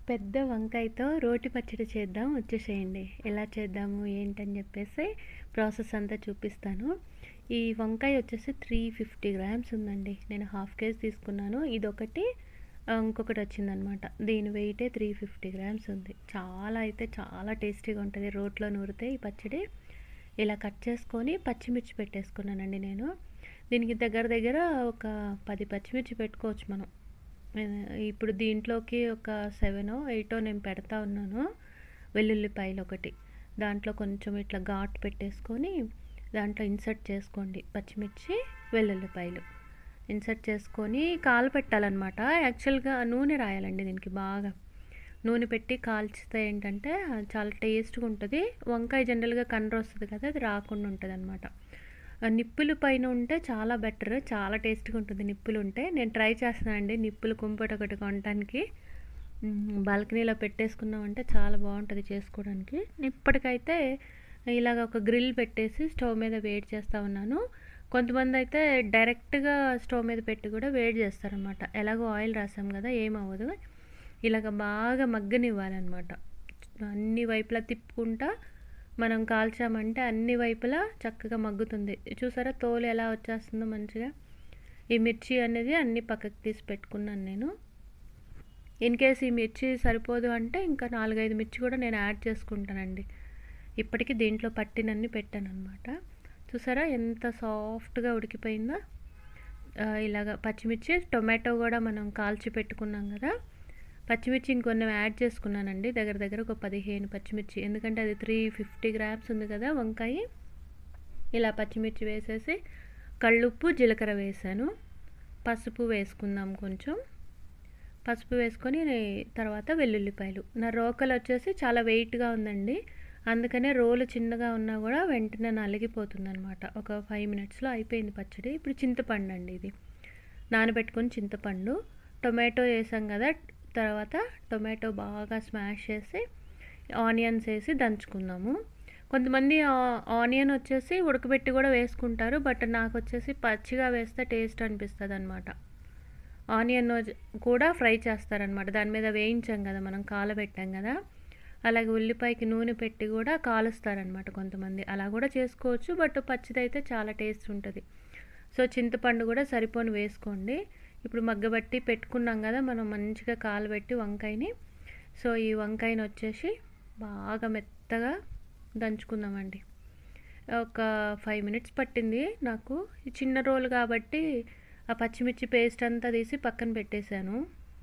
పెద్ద వంకాయతో రోటి పచ్చడి చేద్దాం వచ్చేసేయండి ఎలా చేద్దాము ఏంటని చెప్పేసి ప్రాసెస్ అంతా చూపిస్తాను ఈ వంకాయ వచ్చేసి త్రీ ఫిఫ్టీ గ్రామ్స్ ఉందండి నేను హాఫ్ కేజీ తీసుకున్నాను ఇదొకటి ఆ, ఇంకొకటి వచ్చిందనమాట దీని వెయిటే త్రీ ఫిఫ్టీ గ్రామ్స్ ఉంది చాలా అయితే చాలా టేస్టీగా ఉంటుంది రోట్లో నూరితే ఈ పచ్చడి ఇలా కట్ చేసుకొని పచ్చిమిర్చి పెట్టేసుకున్నానండి నేను దీనికి దగ్గర దగ్గర ఒక పది పచ్చిమిర్చి పెట్టుకోవచ్చు మనం ఆ, ఇప్పుడు దీంట్లోకి ఒక సెవెనో ఎయిటో నేను పెడతా ఉన్నాను వెల్లుల్లిపాయలు ఒకటి దాంట్లో కొంచెం ఇట్లా ఘాట్ పెట్టేసుకొని దాంట్లో ఇన్సర్ట్ చేసుకోండి పచ్చిమిర్చి వెల్లుల్లిపాయలు ఇన్సర్ట్ చేసుకొని కాలు పెట్టాలన్నమాట యాక్చువల్గా నూనె రాయాలండి దీనికి బాగా నూనె పెట్టి కాల్చితే ఏంటంటే చాలా టేస్ట్గా ఉంటుంది వంకాయ జనరల్గా కండ్ర వస్తుంది కదా అది రాకుండా ఉంటుంది అనమాట నిప్పులు పైన ఉంటే చాలా బెటర్ చాలా టేస్ట్గా ఉంటుంది నిప్పులు ఉంటే నేను ట్రై చేస్తున్నాను అండి నిప్పులు కుంపటి ఒకటి కొనడానికి బాల్కనీలో పెట్టేసుకున్నామంటే చాలా బాగుంటుంది చేసుకోవడానికి ఇప్పటికైతే ఇలాగ ఒక గ్రిల్ పెట్టేసి స్టవ్ మీద వేడి చేస్తూ ఉన్నాను కొంతమంది అయితే డైరెక్ట్గా స్టవ్ మీద పెట్టి కూడా వేడి చేస్తారనమాట ఎలాగో ఆయిల్ రాసాం కదా ఏమవ్వదు ఇలాగ బాగా మగ్గనివ్వాలన్నమాట అన్ని వైపులా తిప్పుకుంటా మనం కాల్చామంటే అన్ని వైపులా చక్కగా మగ్గుతుంది చూసారా తోలు ఎలా వచ్చేస్తుందో మంచిగా ఈ మిర్చి అనేది అన్ని పక్కకి తీసి పెట్టుకున్నాను నేను ఇన్ కేస్ ఈ మిర్చి సరిపోదు అంటే ఇంకా నాలుగైదు మిర్చి కూడా నేను యాడ్ చేసుకుంటానండి ఇప్పటికీ దీంట్లో పట్టినన్ని పెట్టాను అనమాట చూసారా ఎంత సాఫ్ట్గా ఉడికిపోయిందో ఆ, ఇలాగ పచ్చిమిర్చి టొమాటో కూడా మనం కాల్చి పెట్టుకున్నాం కదా పచ్చిమిర్చి ఇంకొన్ని యాడ్ చేసుకున్నానండి దగ్గర దగ్గర ఒక పదిహేను పచ్చిమిర్చి ఎందుకంటే అది త్రీ ఫిఫ్టీ గ్రామ్స్ ఉంది కదా వంకాయ ఇలా పచ్చిమిర్చి వేసేసి కళ్ళుప్పు జీలకర్ర వేసాను పసుపు వేసుకుందాం కొంచెం పసుపు వేసుకొని తర్వాత వెల్లుల్లిపాయలు నా రోకలు వచ్చేసి చాలా వెయిట్గా ఉందండి అందుకనే రోలు చిన్నగా ఉన్నా కూడా వెంటనే నలిగిపోతుంది అనమాట ఒక ఫైవ్ మినిట్స్లో అయిపోయింది పచ్చడి ఇప్పుడు చింతపండు అండి ఇది నానబెట్టుకొని చింతపండు టొమాటో వేసాం కదా తర్వాత టొమాటో బాగా స్మాష్ చేసి ఆనియన్స్ వేసి దంచుకుందాము కొంతమంది ఆ- ఆనియన్ వచ్చేసి ఉడకబెట్టి కూడా వేసుకుంటారు బట్ నాకు వచ్చేసి పచ్చిగా వేస్తే టేస్ట్ అనిపిస్తుంది అనమాట ఆనియన్ కూడా ఫ్రై చేస్తారనమాట దాని మీద వేయించాం కదా మనం కాలబెట్టాం కదా అలాగే ఉల్లిపాయకి నూనె పెట్టి కూడా కాలుస్తారనమాట కొంతమంది అలా కూడా చేసుకోవచ్చు బట్ పచ్చిదైతే చాలా టేస్ట్ ఉంటుంది సో చింతపండు కూడా సరిపోని వేసుకోండి ఇప్పుడు మగ్గబట్టి పెట్టుకున్నాం కదా మనం మంచిగా కాలబెట్టి వంకాయని సో ఈ వంకాయని వచ్చేసి బాగా మెత్తగా దంచుకుందామండి ఒక ఫైవ్ మినిట్స్ పట్టింది నాకు ఈ చిన్న రోల్ కాబట్టి ఆ పచ్చిమిర్చి పేస్ట్ అంతా తీసి పక్కన పెట్టేశాను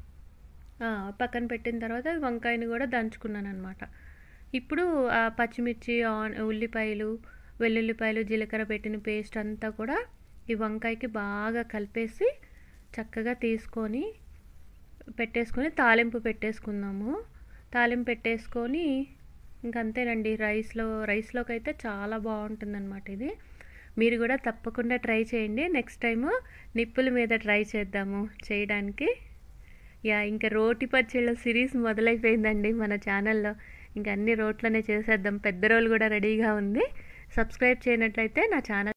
ఆ, పక్కన పెట్టిన తర్వాత వంకాయని కూడా దంచుకున్నాను అనమాట ఇప్పుడు ఆ పచ్చిమిర్చి ఆన్ ఉల్లిపాయలు వెల్లుల్లిపాయలు జీలకర్ర పెట్టిన పేస్ట్ అంతా కూడా ఈ వంకాయకి బాగా కలిపేసి చక్కగా తీసుకొని పెట్టేసుకొని తాలింపు పెట్టేసుకుందాము తాలింపు పెట్టేసుకొని ఇంకంతేనండి రైస్లో రైస్లోకి అయితే చాలా బాగుంటుందన్నమాట ఇది మీరు కూడా తప్పకుండా ట్రై చేయండి నెక్స్ట్ టైము నిప్పుల మీద ట్రై చేద్దాము చేయడానికి యా ఇంకా రోటి పచ్చళ్ళ సిరీస్ మొదలైపోయిందండి మన ఛానల్లో ఇంకా అన్ని రోట్లోనే చేసేద్దాం పెద్ద రోల్ కూడా రెడీగా ఉంది సబ్స్క్రైబ్ చేయనట్లయితే నా ఛానల్